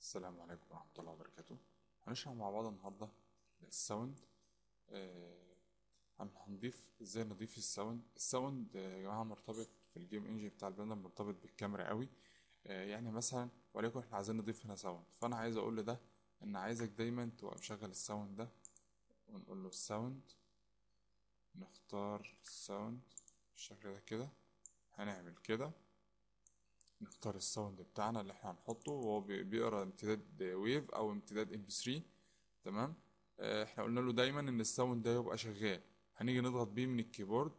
السلام عليكم ورحمة الله وبركاته هنشرح مع بعض النهاردة الساوند آه، هن- هنضيف ازاي نضيف الساوند الساوند آه، يا جماعة مرتبط في الجيم انجن بتاع البرنامج مرتبط بالكاميرا قوي آه، يعني مثلا وليكن احنا عايزين نضيف هنا ساوند فانا عايز اقول لده ان عايزك دايما تبقى مشغل الساوند ده ونقول له الساوند نختار الساوند بالشكل ده كده هنعمل كده نختار الساوند بتاعنا اللي احنا هنحطه وهو بي- بيقرا امتداد ويف او امتداد ام بي 3 تمام آه، احنا قلنا له دايما ان الساوند ده يبقى شغال هنيجي نضغط بيه من الكيبورد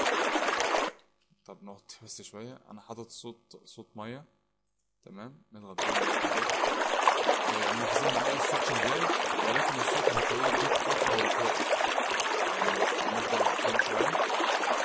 طب نقط بس شويه انا حاطط صوت صوت ميه تمام نضغط بيه من الكيبورد آه، ملاحظين معايا الصوت شغال ولكن الصوت هتلاقيه بيت فتره وواقف يعني نفضل كام شويه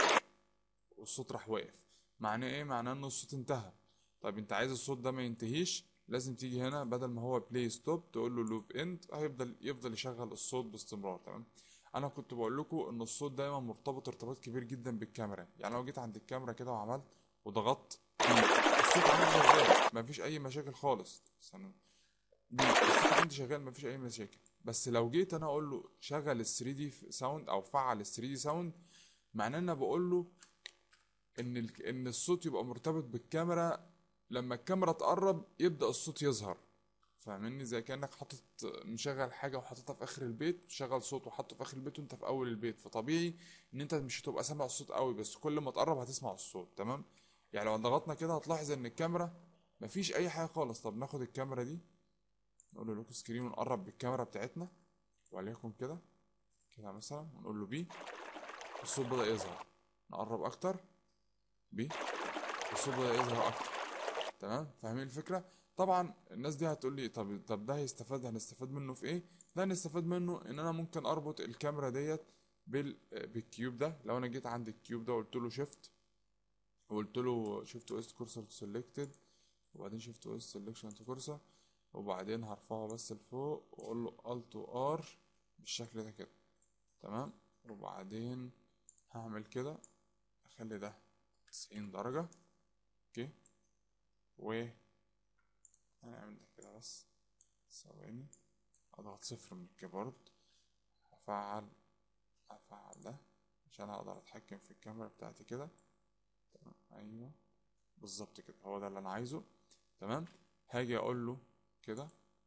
والصوت راح واقف معناه ايه معناه ان الصوت انتهى طيب انت عايز الصوت ده ما ينتهيش لازم تيجي هنا بدل ما هو بلاي ستوب تقول له لوب اند هيفضل يفضل يشغل الصوت باستمرار تمام انا كنت بقول لكم ان الصوت دايما مرتبط ارتباط كبير جدا بالكاميرا يعني لو جيت عند الكاميرا كده وعملت وضغطت الصوت عندي شغال مفيش اي مشاكل خالص استنى بي- الصوت عندي شغال مفيش اي مشاكل بس لو جيت انا اقول له شغل ال 3 دي ساوند او فعل ال 3 دي ساوند معناه ان انا بقول له ان ال- ان الصوت يبقى مرتبط بالكاميرا لما الكاميرا تقرب يبدأ الصوت يظهر فاهمني زي كأنك حاطط مشغل حاجة وحاططها في آخر البيت شغل صوت وحاطه في آخر البيت وانت في أول البيت فطبيعي ان انت مش هتبقى سامع الصوت قوي بس كل ما تقرب هتسمع الصوت تمام يعني لو ضغطنا كده هتلاحظ ان الكاميرا مفيش اي حاجة خالص طب ناخد الكاميرا دي نقول له لوك سكرين ونقرب بالكاميرا بتاعتنا وليكن كده كده مثلا ونقول له بي الصوت بدأ يظهر نقرب اكتر بي الصوت بدأ يظهر اكتر تمام فاهمين الفكره طبعا الناس دي هتقول لي طب طب ده هيستفاد هنستفاد منه في ايه ده هنستفاد منه ان انا ممكن اربط الكاميرا ديت بال بالكيوب ده لو انا جيت عند الكيوب ده وقلت له شيفت وقلت له شيفت اس كورسر سيلكتد وبعدين شيفت اس سيلكشن تو كورسر وبعدين هرفعه بس لفوق واقول له الت ار بالشكل ده كده تمام وبعدين هعمل كده اخلي ده 90 درجه اوكي و هنعمل ده كده بس ثواني اضغط صفر من الكيبورد افعل افعل ده عشان اقدر اتحكم في الكاميرا بتاعتي كده تمام ايوه بالظبط كده هو ده اللي انا عايزه تمام هاجي اقول له كده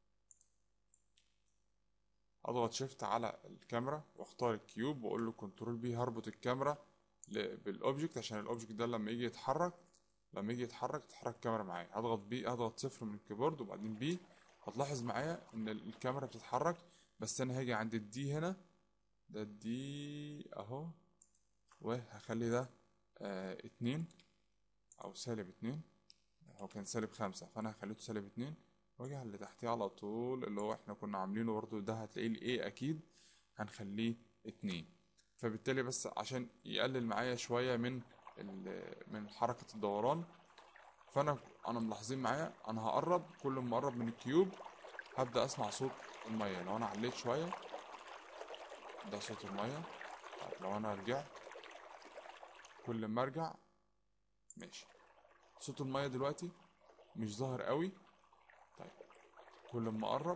اضغط شيفت على الكاميرا واختار الكيوب واقول له كنترول بي هربط الكاميرا ل- بالاوبجكت عشان الاوبجكت ده لما يجي يتحرك لما يجي يتحرك تتحرك الكاميرا معايا هضغط بي اضغط صفر من الكيبورد وبعدين بي هتلاحظ معايا ان ال- الكاميرا بتتحرك بس انا هاجي عند الدي هنا ده الدي اهو وهخلي ده آه اتنين او سالب اتنين هو كان سالب خمسة فانا هخليته سالب اتنين واجي على اللي تحتيه على طول اللي هو احنا كنا عاملينه برضو ده هتلاقيه الايه اكيد هنخليه اتنين فبالتالي بس عشان يقلل معايا شوية من ال- من حركة الدوران فانا انا ملاحظين معايا انا هقرب كل ما اقرب من الكيوب هبدأ اسمع صوت المية لو انا عليت شوية ده صوت المية طيب لو انا رجعت كل ما ارجع ماشي صوت المية دلوقتي مش ظاهر قوي طيب كل ما اقرب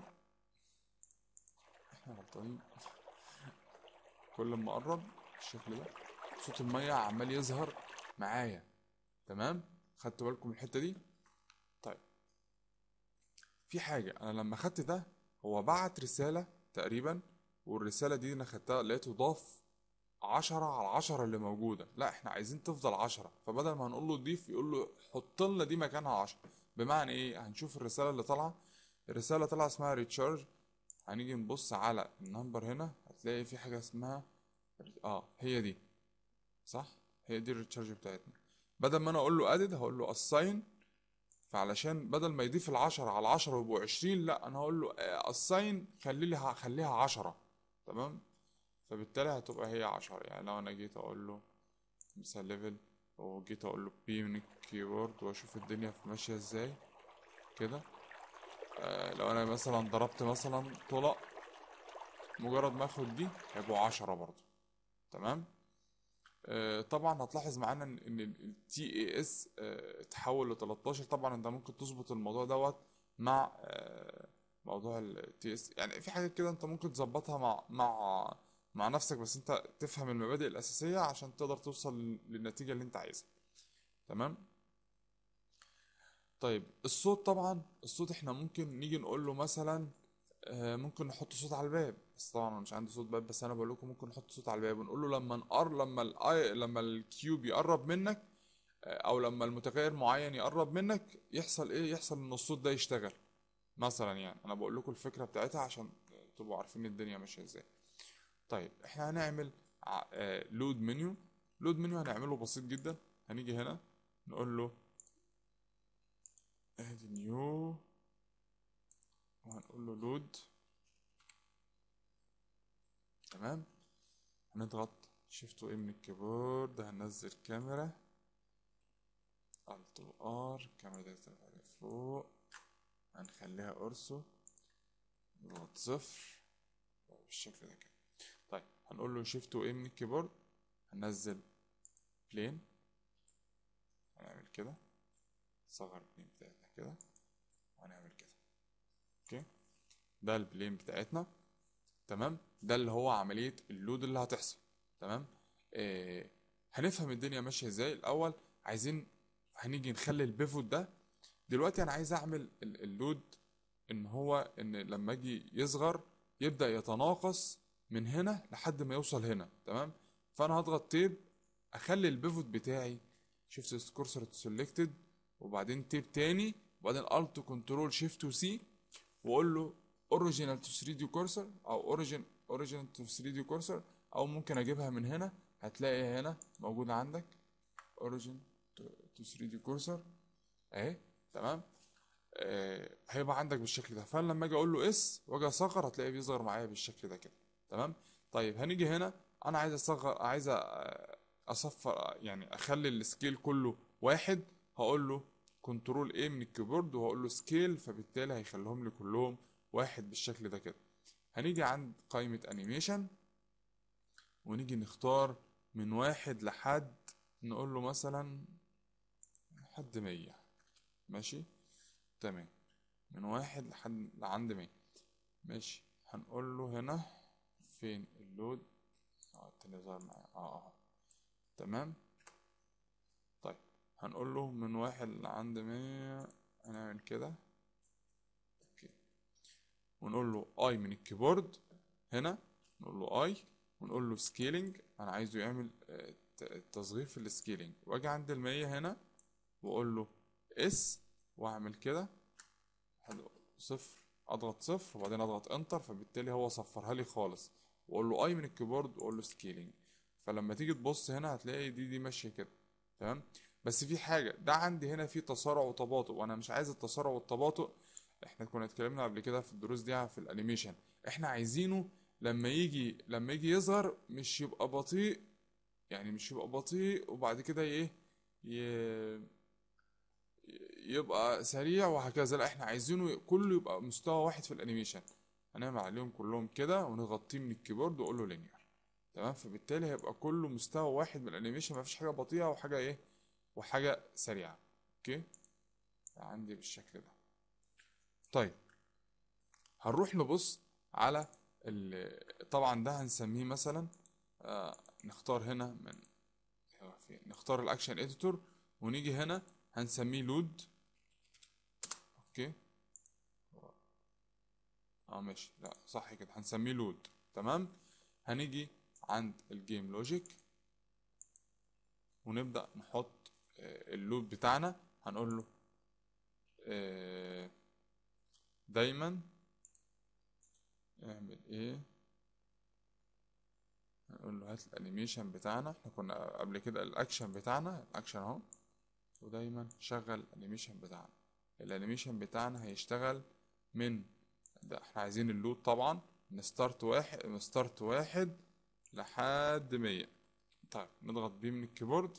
احنا غلطانين كل ما اقرب بالشكل ده صوت المية عمال يظهر معايا تمام خدتوا بالكم من الحتة دي طيب في حاجة انا لما خدت ده هو بعت رسالة تقريبا والرسالة دي انا خدتها لقيته ضاف عشرة على عشرة اللي موجودة لا احنا عايزين تفضل عشرة فبدل ما هنقول له ضيف يقول له حط لنا دي مكانها عشرة بمعنى ايه هنشوف الرسالة اللي طالعة الرسالة طالعة اسمها ريتشارج هنيجي نبص على النمبر هنا هتلاقي في حاجة اسمها اه هي دي صح هي دي الريتشارج بتاعتنا بدل ما انا اقول له ادد هقول له assign فعلشان بدل ما يضيف العشرة على العشرة ويبقوا عشرين لا انا هقول له assign خلي لي خليها عشرة تمام فبالتالي هتبقى هي عشرة يعني لو انا جيت اقول له مثلا ليفل وجيت اقول له بي من الكيبورد واشوف الدنيا ماشية ازاي كده آه لو انا مثلا ضربت مثلا طلق مجرد ما اخد دي هيبقوا عشرة برضو تمام آه طبعا هتلاحظ معانا ان ان التي اي اس اتحول ل 13 طبعا انت ممكن تظبط الموضوع دوت مع آه موضوع التي اس يعني في حاجات كده انت ممكن تظبطها مع مع مع نفسك بس انت تفهم المبادئ الاساسيه عشان تقدر توصل للنتيجه اللي انت عايزها تمام طيب الصوت طبعا الصوت احنا ممكن نيجي نقول له مثلا آه، ممكن نحط صوت على الباب بس طبعا انا مش عندي صوت باب بس انا بقول لكم ممكن نحط صوت على الباب ونقول له لما نقر لما الاي لما الكيوب يقرب منك آه، او لما المتغير معين يقرب منك يحصل ايه يحصل ان الصوت ده يشتغل مثلا يعني انا بقول لكم الفكره بتاعتها عشان تبقوا عارفين الدنيا ماشيه ازاي طيب احنا هنعمل لود منيو لود منيو هنعمله بسيط جدا هنيجي هنا نقول له ادي نيو وهنقول له لود تمام هنضغط شيفت و من الكيبورد هننزل كاميرا الت و ار الكاميرا دي ترفع لفوق هنخليها اورسو نضغط صفر بالشكل ده كده طيب هنقول له شيفت و من الكيبورد هننزل بلين هنعمل كده صغر البلين بتاعتنا كده وهنعمل كده اوكي ده البلين بتاعتنا تمام ده اللي هو عملية اللود اللي هتحصل تمام آه هنفهم الدنيا ماشية ازاي الاول عايزين هنيجي نخلي البيفوت ده دلوقتي انا عايز اعمل ال- اللود ان هو ان لما اجي يصغر يبدأ يتناقص من هنا لحد ما يوصل هنا تمام فانا هضغط تيب اخلي البيفوت بتاعي شيفت كورسر سيلكتد وبعدين تيب تاني وبعدين الت كنترول شيفت وسي واقول له اوريجينال تو 3 دي كورسر او اوريجين اوريجينال تو 3 دي كورسر او ممكن اجيبها من هنا هتلاقي هنا موجوده عندك اوريجين تو 3 دي كورسر اهي تمام آه هيبقى عندك بالشكل ده فانا لما اجي اقول له اس واجي اصغر هتلاقيه بيصغر معايا بالشكل ده كده تمام طيب هنيجي هنا انا عايز اصغر عايز أ- اصفر يعني اخلي السكيل كله واحد هقول له كنترول ايه من الكيبورد وهقول له سكيل فبالتالي هيخليهم لي كلهم واحد بالشكل ده كده هنيجي عند قائمة انيميشن ونيجي نختار من واحد لحد نقول له مثلا لحد مية ماشي تمام من واحد لحد لعند مية ماشي هنقول له هنا فين اللود اه التاني ظهر معايا اه اه تمام طيب هنقول له من واحد لعند مية هنعمل كده اوكي ونقول له اي من الكيبورد هنا نقول له اي ونقول له سكيلينج انا عايزه يعمل آه، ت- تصغير في السكيلينج واجي عند المية هنا واقول له اس واعمل كده هد- صفر اضغط صفر وبعدين اضغط انتر فبالتالي هو صفرها لي خالص واقول له اي من الكيبورد واقول له سكيلينج فلما تيجي تبص هنا هتلاقي دي دي ماشيه كده تمام بس في حاجه ده عندي هنا في تسارع وتباطؤ وانا مش عايز التسارع والتباطؤ احنا كنا اتكلمنا قبل كده في الدروس دي في الانيميشن احنا عايزينه لما يجي لما يجي يظهر مش يبقى بطيء يعني مش يبقى بطيء وبعد كده ايه ي- يبقى سريع وهكذا لا احنا عايزينه كله يبقى مستوى واحد في الانيميشن هنعمل عليهم كلهم كده ونغطيه من الكيبورد واقول له لينير تمام فبالتالي هيبقى كله مستوى واحد من الانيميشن مفيش حاجه بطيئه وحاجه ايه وحاجه سريعه اوكي عندي بالشكل ده طيب هنروح نبص على ال- طبعا ده هنسميه مثلا آه نختار هنا من هو فين نختار الاكشن اديتور ونيجي هنا هنسميه لود اوكي اه ماشي لا صح كده هنسميه لود تمام هنيجي عند الجيم لوجيك ونبدأ نحط آه، اللود بتاعنا هنقول له آه، دايما اعمل ايه هنقول له هات الانيميشن بتاعنا احنا كنا قبل كده الاكشن بتاعنا الاكشن اهو ودايما شغل الانيميشن بتاعنا الانيميشن بتاعنا هيشتغل من ده احنا عايزين اللود طبعا من ستارت واحد من ستارت واحد لحد مية طيب نضغط بيه من الكيبورد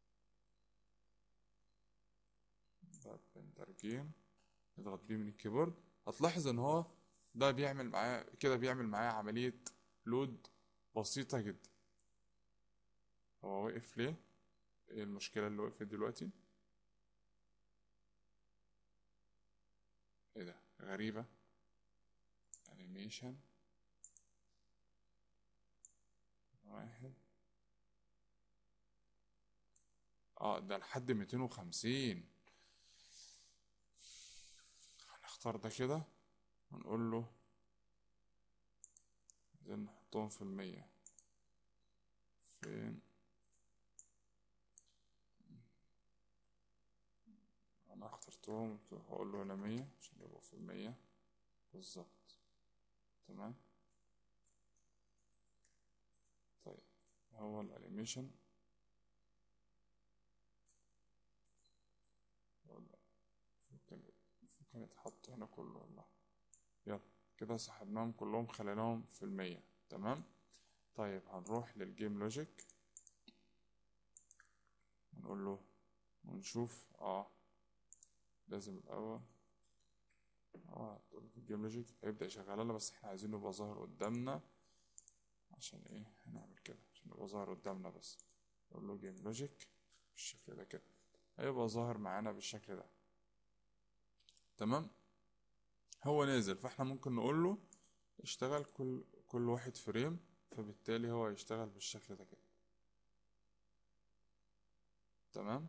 ده بنتر جيم نضغط بيه من الكيبورد هتلاحظ ان هو ده بيعمل معايا كده بيعمل معايا عملية لود بسيطة جدا هو واقف ليه؟ ايه المشكلة اللي وقفت دلوقتي؟ ايه ده غريبة انيميشن واحد اه ده لحد 250 هنختار ده كده ونقول له عايزين نحطهم في المية فين انا اخترتهم هقول له هنا مية عشان يبقوا في المية بالظبط تمام طيب هو الانيميشن ولا ممكن ممكن يتحط هنا كله والله يلا كده سحبناهم كلهم خليناهم في المية تمام طيب هنروح للجيم لوجيك ونقول له ونشوف اه لازم الاول اه تقول في الجيم لوجيك هيبدأ يشغل لنا بس احنا عايزينه يبقى ظاهر قدامنا عشان ايه هنعمل كده عشان يبقى ظاهر قدامنا بس نقول له جيم لوجيك بالشكل ده كده هيبقى ظاهر معانا بالشكل ده تمام هو نازل فاحنا ممكن نقول له اشتغل كل كل واحد فريم فبالتالي هو هيشتغل بالشكل ده كده تمام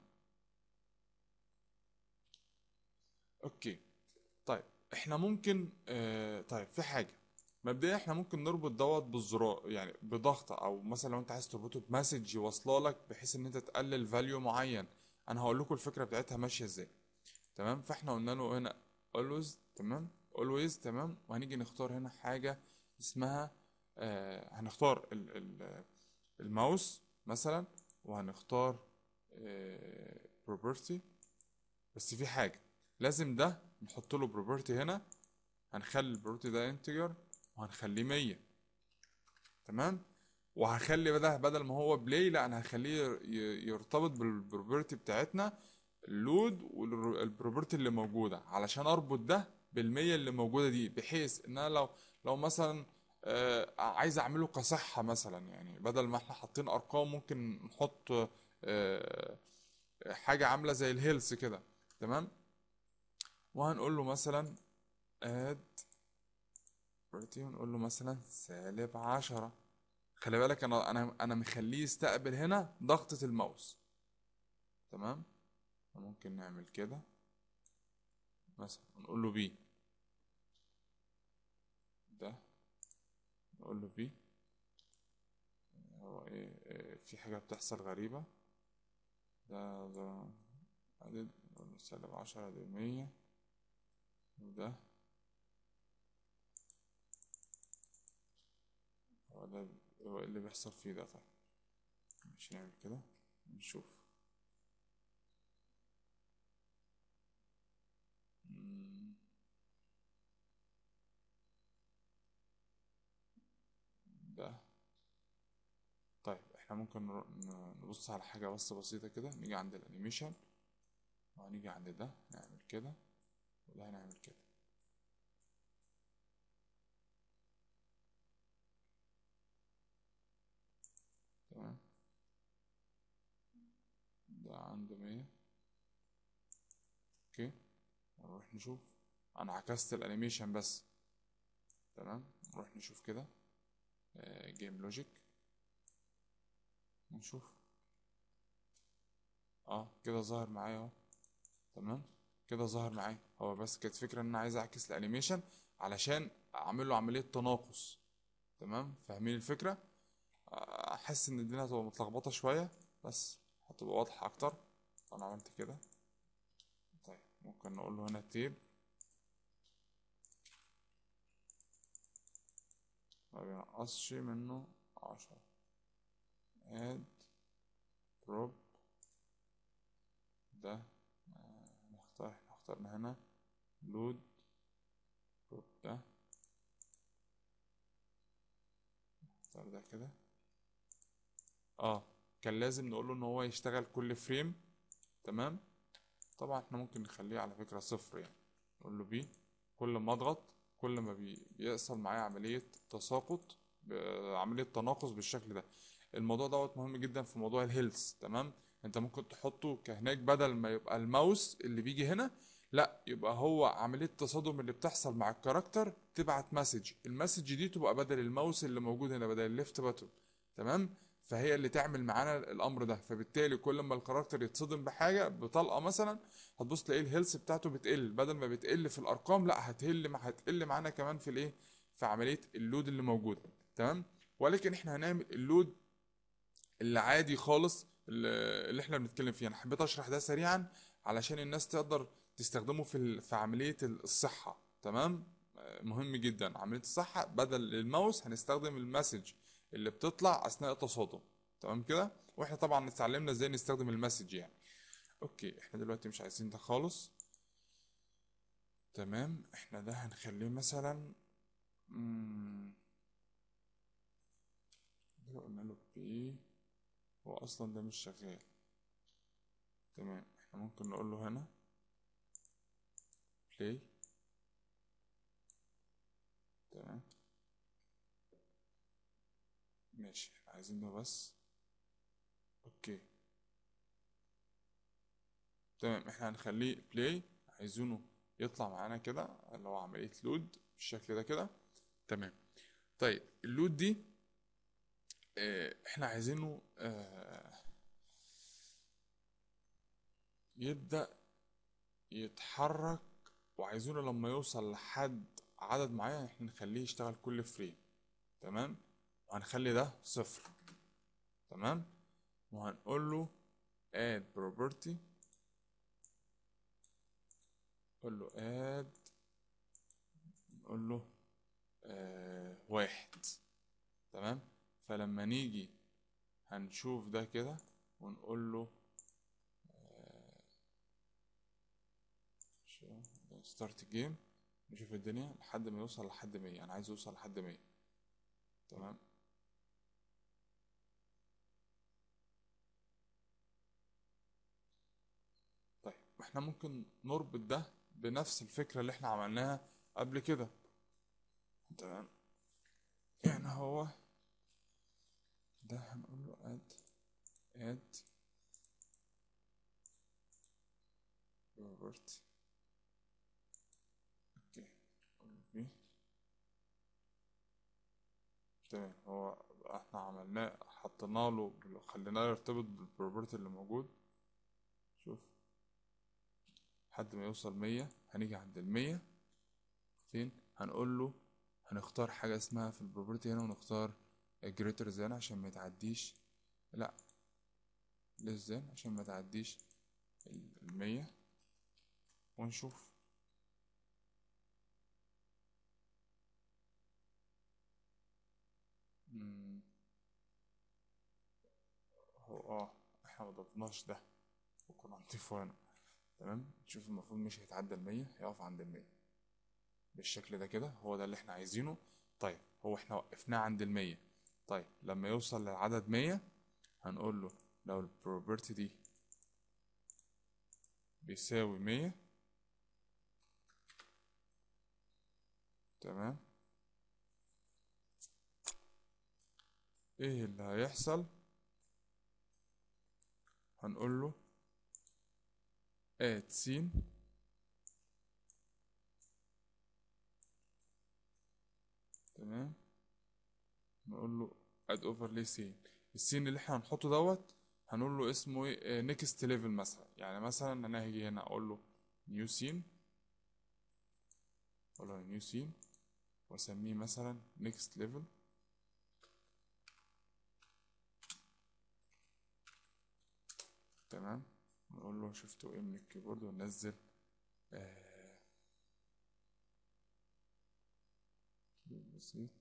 اوكي طيب احنا ممكن آه طيب في حاجه مبدئيا احنا ممكن نربط دوت بالزرار يعني بضغطه او مثلا لو انت عايز تربطه بمسج واصله لك بحيث ان انت تقلل فاليو معين انا هقول لكم الفكره بتاعتها ماشيه ازاي تمام فاحنا قلنا له هنا always تمام always تمام وهنيجي نختار هنا حاجه اسمها آه هنختار ال ال الماوس مثلا وهنختار آه property بس في حاجه لازم ده نحط له بروبرتي هنا هنخلي البروبرتي ده انتجر وهنخليه 100 تمام وهخلي ده بدل ما هو بلاي لا انا هخليه ي- يرتبط بالبروبرتي بتاعتنا اللود والبروبرتي اللي موجوده علشان اربط ده بالمية اللي موجوده دي بحيث ان انا لو لو مثلا آه، عايز اعمله كصحه مثلا يعني بدل ما احنا حاطين ارقام ممكن نحط آه، حاجه عامله زي الهيلث كده تمام وهنقول له مثلا add property ونقول له مثلا سالب عشرة خلي بالك انا انا انا مخليه يستقبل هنا ضغطة الماوس تمام ممكن نعمل كده مثلا نقول له بي ده نقول له بي هو ايه, إيه في حاجة بتحصل غريبة ده ده عدد نقول له سالب عشرة دي مية وده هو ده هو إيه اللي بيحصل فيه ده طيب مش نعمل كده نشوف مم. ده طيب احنا ممكن نر- ن- نبص على حاجة بس بسيطة كده نيجي عند الانيميشن وهنيجي عند ده نعمل كده وده هنعمل كده تمام ده عنده مية اوكي نروح نشوف انا عكست الانيميشن بس تمام نروح نشوف كده جيم لوجيك نشوف اه كده ظاهر معايا اهو تمام كده ظاهر معايا هو بس كانت فكرة ان انا عايز اعكس الانيميشن علشان اعمل له عملية تناقص تمام فاهمين الفكرة آه، احس ان الدنيا هتبقى متلخبطة شوية بس هتبقى واضحة اكتر انا عملت كده طيب ممكن نقول له هنا تيب ما بينقصش منه عشرة اد دروب ده آه، نختار احنا اخترنا هنا لود دروب ده نختار ده كده اه كان لازم نقول له ان هو يشتغل كل فريم تمام طبعا احنا ممكن نخليه على فكرة صفر يعني نقول له بي كل ما اضغط كل ما بي بيحصل معايا عملية تساقط ب- عملية تناقص بالشكل ده الموضوع دوت مهم جدا في موضوع الهيلث تمام انت ممكن تحطه كهناك بدل ما يبقى الماوس اللي بيجي هنا لا يبقى هو عملية التصادم اللي بتحصل مع الكاركتر تبعت مسج المسج دي تبقى بدل الماوس اللي موجود هنا بدل الليفت باتون تمام فهي اللي تعمل معانا الامر ده فبالتالي كل ما الكاركتر يتصدم بحاجه بطلقه مثلا هتبص تلاقي الهيلث بتاعته بتقل بدل ما بتقل في الارقام لا هتقل مع هتقل معانا كمان في الايه في عمليه اللود اللي موجوده تمام ولكن احنا هنعمل اللود اللي عادي خالص اللي اللي احنا بنتكلم فيه انا حبيت اشرح ده سريعا علشان الناس تقدر تستخدمه في ال- في عمليه الصحه تمام آه، مهم جدا عمليه الصحه بدل الماوس هنستخدم المسج اللي بتطلع اثناء التصادم تمام كده واحنا طبعا اتعلمنا ازاي نستخدم المسج يعني اوكي احنا دلوقتي مش عايزين ده خالص تمام احنا ده هنخليه مثلا مم، ده قلنا له بي هو اصلا ده مش شغال تمام احنا ممكن نقول له هنا play تمام ماشي احنا عايزين ده بس اوكي تمام احنا هنخليه play عايزينه يطلع معانا كده اللي هو عملية لود بالشكل ده كده تمام طيب اللود دي اه احنا عايزينه اه يبدأ يتحرك وعايزينه لما يوصل لحد عدد معين احنا نخليه يشتغل كل فريم تمام وهنخلي ده صفر تمام وهنقول له add property نقول له add نقول له آه واحد تمام فلما نيجي هنشوف ده كده ونقول له ستارت جيم نشوف الدنيا لحد ما يوصل لحد 100 انا عايز يوصل لحد 100 تمام طيب احنا ممكن نربط ده بنفس الفكرة اللي احنا عملناها قبل كده تمام يعني هو ده هنقول له add add property اوكي نقول له بي تمام هو احنا عملناه حطينا له خليناه يرتبط بالبروبرتي اللي موجود شوف لحد ما يوصل مية هنيجي عند المية فين هنقول له هنختار حاجة اسمها في البروبرتي هنا ونختار greater than عشان ما يتعديش لا less than عشان ما تعديش المية ونشوف مم. هو اه احنا ما ضفناش ده وكنا هنضيفه هنا تمام نشوف المفروض مش هيتعدى المية هيقف عند المية بالشكل ده كده هو ده اللي احنا عايزينه طيب هو احنا وقفناه عند المية طيب لما يوصل للعدد مية هنقول له لو البروبرتي دي بيساوي مية تمام ايه اللي هيحصل هنقول له add scene تمام نقول له add overlay scene السين اللي احنا هنحطه دوت هنقول له اسمه ايه نيكست ليفل مثلا يعني مثلا انا هاجي هنا اقول له نيو سين اقول له نيو سين واسميه مثلا نيكست ليفل تمام نقول له شيفت ايه من الكيبورد وننزل آه بسيط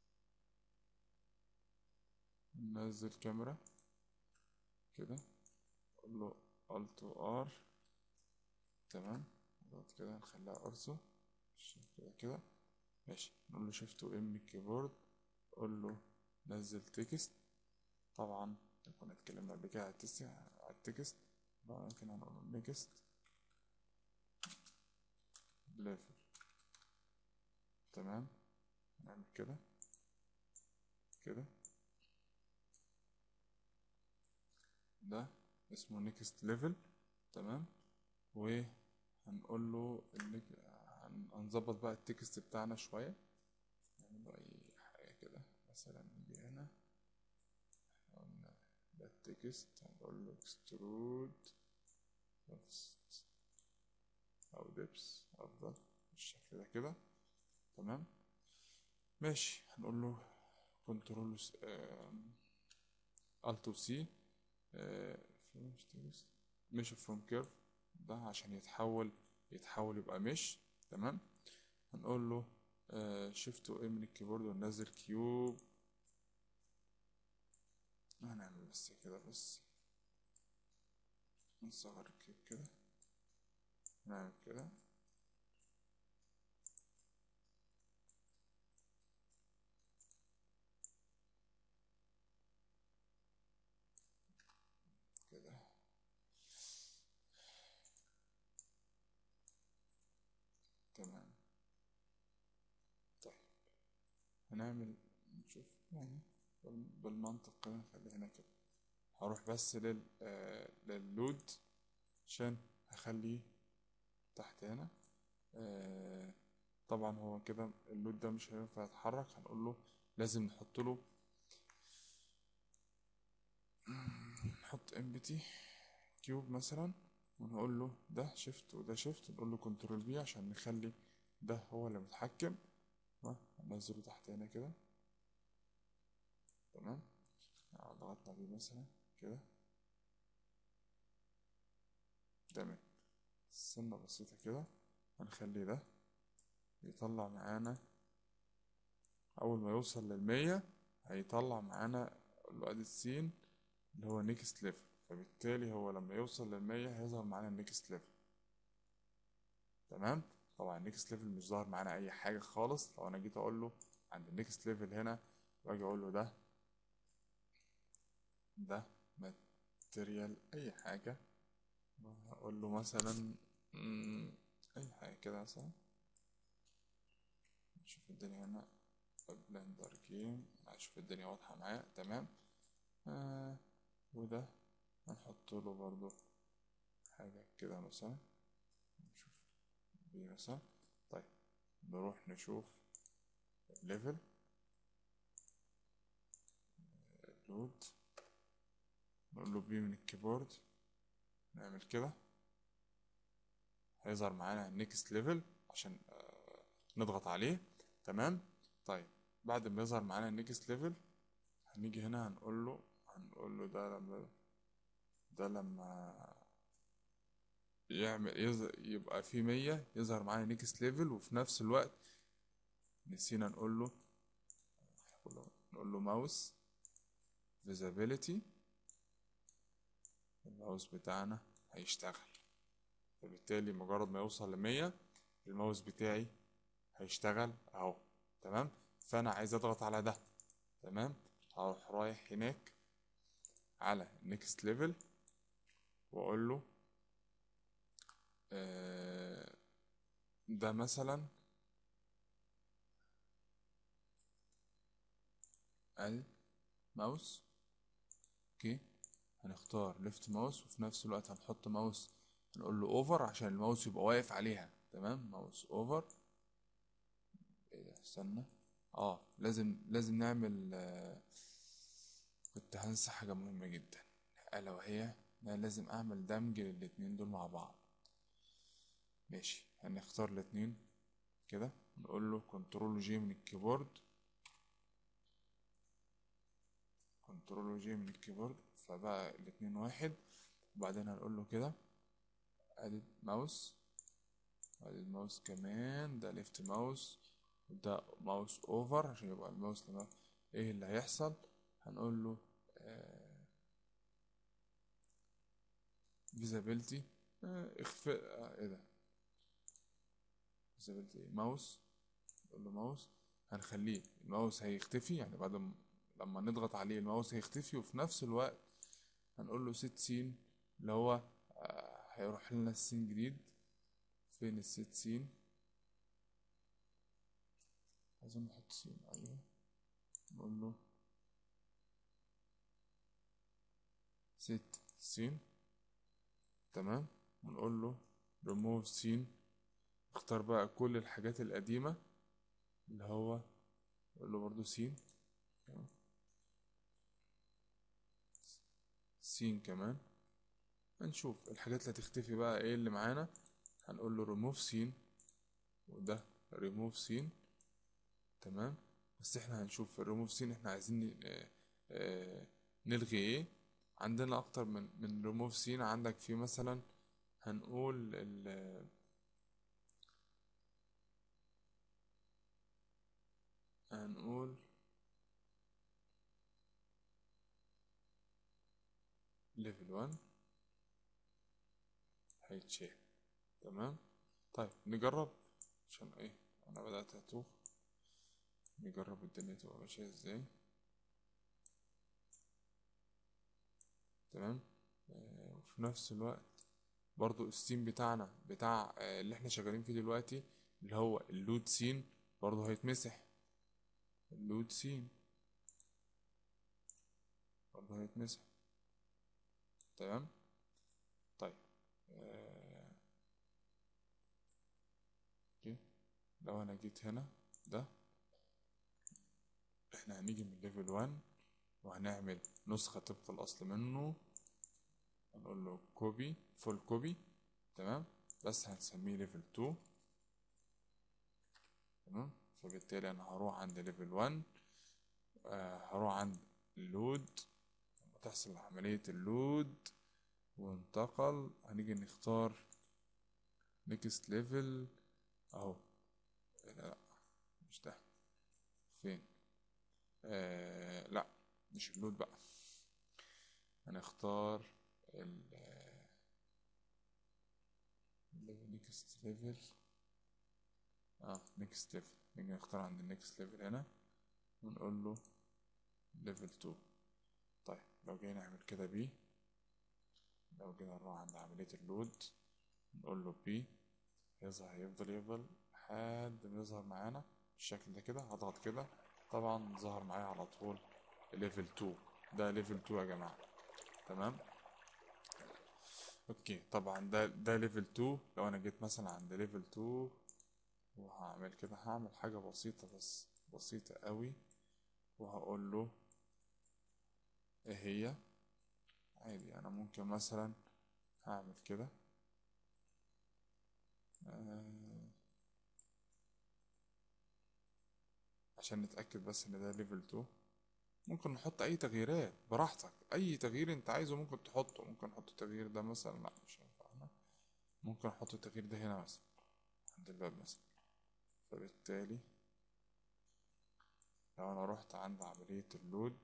ننزل كاميرا كده نقول له الت ار تمام نضغط كده نخليها ارسو كده كده ماشي نقول له شيفت ام من الكيبورد قول له نزل تكست طبعا كنا اتكلمنا قبل كده على التست على التكست ممكن هنقول له نيكست ليفل تمام نعمل كده كده ده اسمه نيكست ليفل تمام و هنقول له اللي هن- هنظبط بقى التكست بتاعنا شوية نعمل له أي حاجة كده مثلا نيجي هنا قلنا ده التكست هنقول له extrude left أو depth أفضل بالشكل ده كده تمام ماشي هنقول له كنترول الت سي مش فروم كيرف ده عشان يتحول يتحول يبقى مش تمام هنقول له شيفت و من الكيبورد وننزل كيوب هنعمل بس كده بس نصغر الكيوب كده نعمل كده كده تمام طيب هنعمل نشوف يعني بال- بالمنطق كده نخلي هنا كده هروح بس لل آه لللود عشان هخليه تحت هنا آه طبعا هو كده اللود ده مش هينفع يتحرك هنقول له لازم نحط له نحط امبتي كيوب مثلا ونقول له ده شيفت وده شيفت نقول له كنترول بي عشان نخلي ده هو اللي متحكم ننزله تحت هنا كده تمام آه، ضغطنا بيه مثلا كده تمام سنة بسيطة كده هنخلي ده يطلع معانا أول ما يوصل للمية هيطلع معانا الوقت السين اللي هو نيكست ليفل فبالتالي هو لما يوصل للمية هيظهر معانا النيكست ليفل تمام طبعا النيكست ليفل مش ظاهر معانا أي حاجة خالص لو أنا جيت أقول له عند النيكست ليفل هنا وأجي أقول له ده ده ماتريال أي حاجة أقول له مثلا مم، أي حاجة كده مثلا نشوف الدنيا هنا بلندر جيم هشوف الدنيا واضحة معايا تمام آه وده هنحط له برضو حاجة كده مثلا نشوف دي مثلا طيب نروح نشوف الليفل لود نقول له بي من الكيبورد نعمل كده هيظهر معانا النكست ليفل عشان آه، نضغط عليه تمام طيب بعد ما يظهر معانا النكست ليفل هنيجي هنا هنقول له هنقول له ده لما ده لما يعمل يظ- يبقى في مية يظهر معانا نيكست ليفل وفي نفس الوقت نسينا نقول له نقول له ماوس فيزابيليتي الماوس بتاعنا هيشتغل فبالتالي مجرد ما يوصل لمية الماوس بتاعي هيشتغل اهو تمام فانا عايز اضغط على ده تمام هروح رايح هناك على next level واقول له آه، ده مثلا الماوس اوكي هنختار ليفت ماوس وفي نفس الوقت هنحط ماوس نقول له اوفر عشان الماوس يبقى واقف عليها تمام ماوس اوفر ايه ده استنى اه لازم لازم نعمل آه، كنت هنسى حاجة مهمة جدا ألا وهي إن أنا لازم أعمل دمج للاتنين دول مع بعض ماشي هنختار الاتنين كده نقول له كنترول جي من الكيبورد كنترول جي من الكيبورد فبقى الاتنين واحد وبعدين هنقول له كده ادي ماوس ادي الماوس كمان ده ليفت ماوس وده ماوس اوفر عشان يبقى الماوس لما ايه اللي هيحصل هنقول له فيزابيلتي اخفاء آه ايه ده فيزابيلتي ماوس نقول له ماوس هنخليه الماوس هيختفي يعني بعد ما لما نضغط عليه الماوس هيختفي وفي نفس الوقت هنقول له سيت سين اللي هو آه، هيروح لنا السين جديد فين السيت سين عايزين نحط سين ايوه نقول له سيت سين تمام ونقول له remove scene اختار بقى كل الحاجات القديمة اللي هو اقول له برضو سين سين كمان هنشوف الحاجات اللي هتختفي بقى ايه اللي معانا هنقول له remove scene وده remove scene تمام بس احنا هنشوف في الريموف سين احنا عايزين ن- آه، آه، نلغي ايه عندنا اكتر من من ريموف سين عندك في مثلا هنقول ال هنقول ليفل 1 هيتشال تمام طيب نجرب عشان ايه انا بدأت اتوه نجرب الدنيا تبقى ماشية ازاي تمام آه، وفي نفس الوقت برضو السين بتاعنا بتاع آه، اللي احنا شغالين فيه دلوقتي اللي هو اللود سين برضو هيتمسح اللود سين برضو هيتمسح تمام طيب آه، اوكي لو انا جيت هنا ده احنا هنيجي من ليفل 1 وهنعمل نسخة طبق الأصل منه هنقول له كوبي فول كوبي تمام بس هنسميه ليفل 2 تمام فبالتالي أنا هروح عند ليفل 1 آه هروح عند اللود تحصل عملية اللود وانتقل هنيجي نختار نيكست ليفل اهو لا مش ده فين آه لا مش اللود بقى هنختار ال نيكست ليفل اه نيكست ليفل نيجي نختار عند النيكست ليفل هنا ونقول له ليفل 2 طيب لو جينا نعمل كده بي لو جينا نروح عند عملية اللود نقول له بي يظهر هيفضل يفضل لحد ما يظهر معانا بالشكل ده كده هضغط كده طبعا ظهر معايا على طول ليفل 2 ده ليفل 2 يا جماعة تمام اوكي طبعا ده ده ليفل 2 لو انا جيت مثلا عند ليفل 2 وهعمل كده هعمل حاجة بسيطة بس بسيطة قوي وهقول له ايه هي عادي انا ممكن مثلا هعمل كده آه، عشان نتأكد بس ان ده ليفل 2 ممكن نحط اي تغييرات براحتك اي تغيير انت عايزه ممكن تحطه ممكن نحط التغيير ده مثلا لا مش هينفع هنا ممكن احط التغيير ده هنا مثلا عند الباب مثلا فبالتالي لو انا رحت عند عملية اللود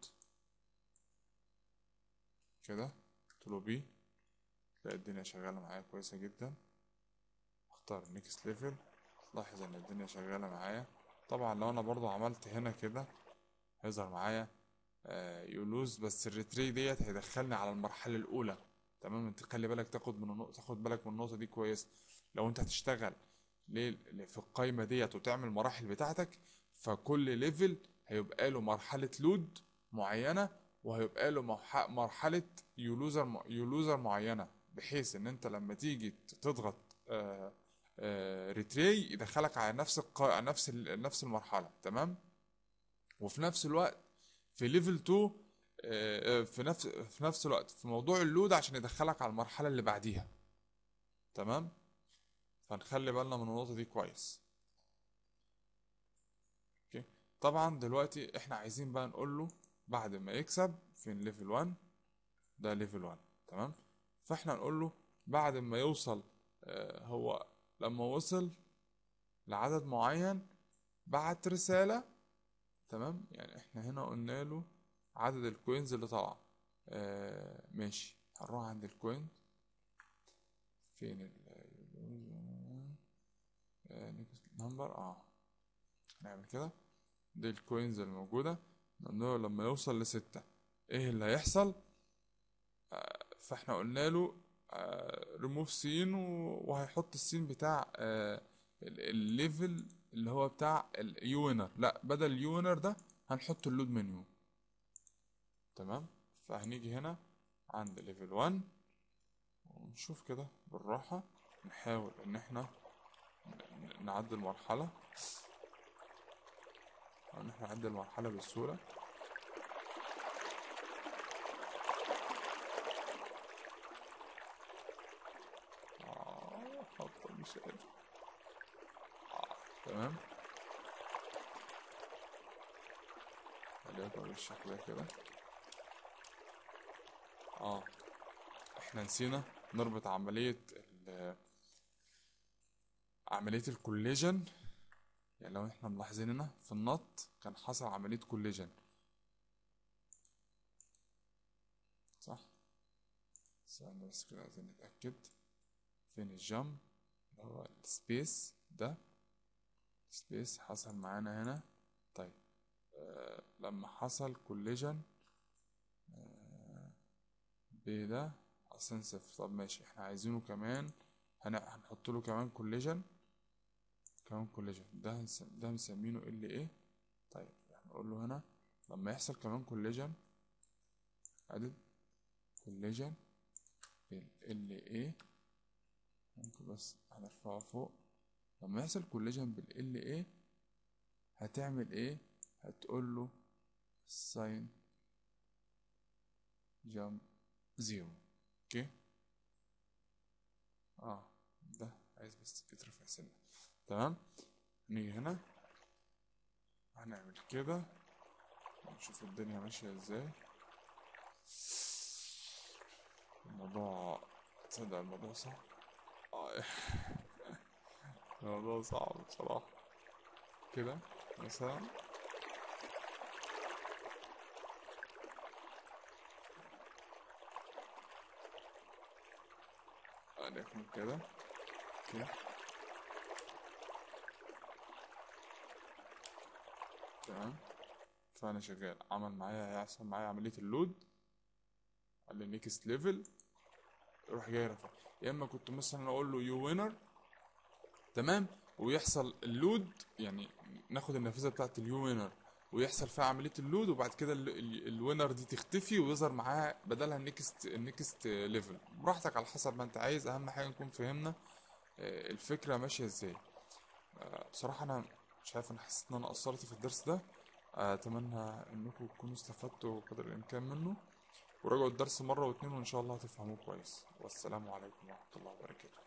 كده قلت له بي تلاقي الدنيا شغالة معايا كويسة جدا اختار نيكست ليفل لاحظ ان الدنيا شغالة معايا طبعا لو انا برضو عملت هنا كده هيظهر معايا يولوز بس الريتري ديت هيدخلني على المرحلة الأولى تمام انت خلي بالك تاخد من النقطة تاخد بالك من النقطة دي كويس لو انت هتشتغل ليه في القايمة ديت وتعمل مراحل بتاعتك فكل ليفل هيبقى له مرحلة لود معينة وهيبقى له مرح- مرحلة يولوزر يولوزر معينة بحيث ان انت لما تيجي تضغط آه آه ريتري يدخلك على نفس القا... على نفس ال... نفس المرحلة تمام وفي نفس الوقت في ليفل 2 آه، آه، في نفس في نفس الوقت في موضوع اللود عشان يدخلك على المرحلة اللي بعديها تمام فنخلي بالنا من النقطة دي كويس اوكي طبعا دلوقتي احنا عايزين بقى نقول له بعد ما يكسب فين ليفل 1 ده ليفل 1 تمام فاحنا نقول له بعد ما يوصل آه، هو لما وصل لعدد معين بعت رسالة تمام يعني احنا هنا قلنا له عدد الكوينز اللي طالعة آه ماشي هنروح عند الكوين فين ال نمبر اه نعمل كده دي الكوينز الموجودة نقول له لما يوصل لستة ايه اللي هيحصل آه فاحنا قلنا له ريموف سين وهيحط السين بتاع آه ال- الليفل اللي هو بتاع اليونر لا بدل اليونر ده هنحط اللود منيو تمام فهنيجي هنا عند ليفل 1 ونشوف كده بالراحة نحاول ان احنا ن- نعدي المرحلة او ان احنا نعدي المرحلة بسهولة آه حاطة مش قادر آه تمام وليكن بالشكل ده كده اه احنا نسينا نربط عملية ال عملية الكوليجن يعني لو احنا ملاحظين هنا في النط كان حصل عملية كوليجن صح ثانية بس كده عايزين نتأكد فين الجمب اللي هو السبيس ده سبيس حصل معانا هنا طيب آه لما حصل كوليجن بده اصلا صفر طب ماشي احنا عايزينه كمان هن... هنحط له كمان كوليجن كمان كوليجن ده هنس... ده مسمينه ال ايه طيب هنقول له هنا لما يحصل كمان كوليجن ادي كوليجن بال ال ايه ممكن بس هنرفعه فوق لما يحصل كوليجن بال ال ايه هتعمل ايه هتقول له ساين جامب زيرو اوكي اه ده عايز بس يترفع سنة تمام نيجي هنا هنعمل كده نشوف الدنيا ماشية ازاي الموضوع تصدق الموضوع صعب آه. الموضوع صعب بصراحة كده مثلا وليكن كده اوكي تمام فانا شغال عمل معايا هيحصل معايا عملية اللود قال لي نيكست ليفل يروح جاي رافع يا اما كنت مثلا اقول له يو وينر تمام ويحصل اللود يعني ناخد النافذة بتاعت اليو وينر ويحصل فيها عملية اللود وبعد كده الوينر دي تختفي ويظهر معاها بدلها النكست النكست ليفل براحتك على حسب ما انت عايز اهم حاجة نكون فهمنا آه، الفكرة ماشية ازاي آه، بصراحة انا مش عارف انا حسيت ان انا قصرت في الدرس ده آه، اتمنى انكم تكونوا استفدتوا قدر الامكان منه وراجعوا الدرس مرة واتنين وان شاء الله هتفهموه كويس والسلام عليكم ورحمة الله وبركاته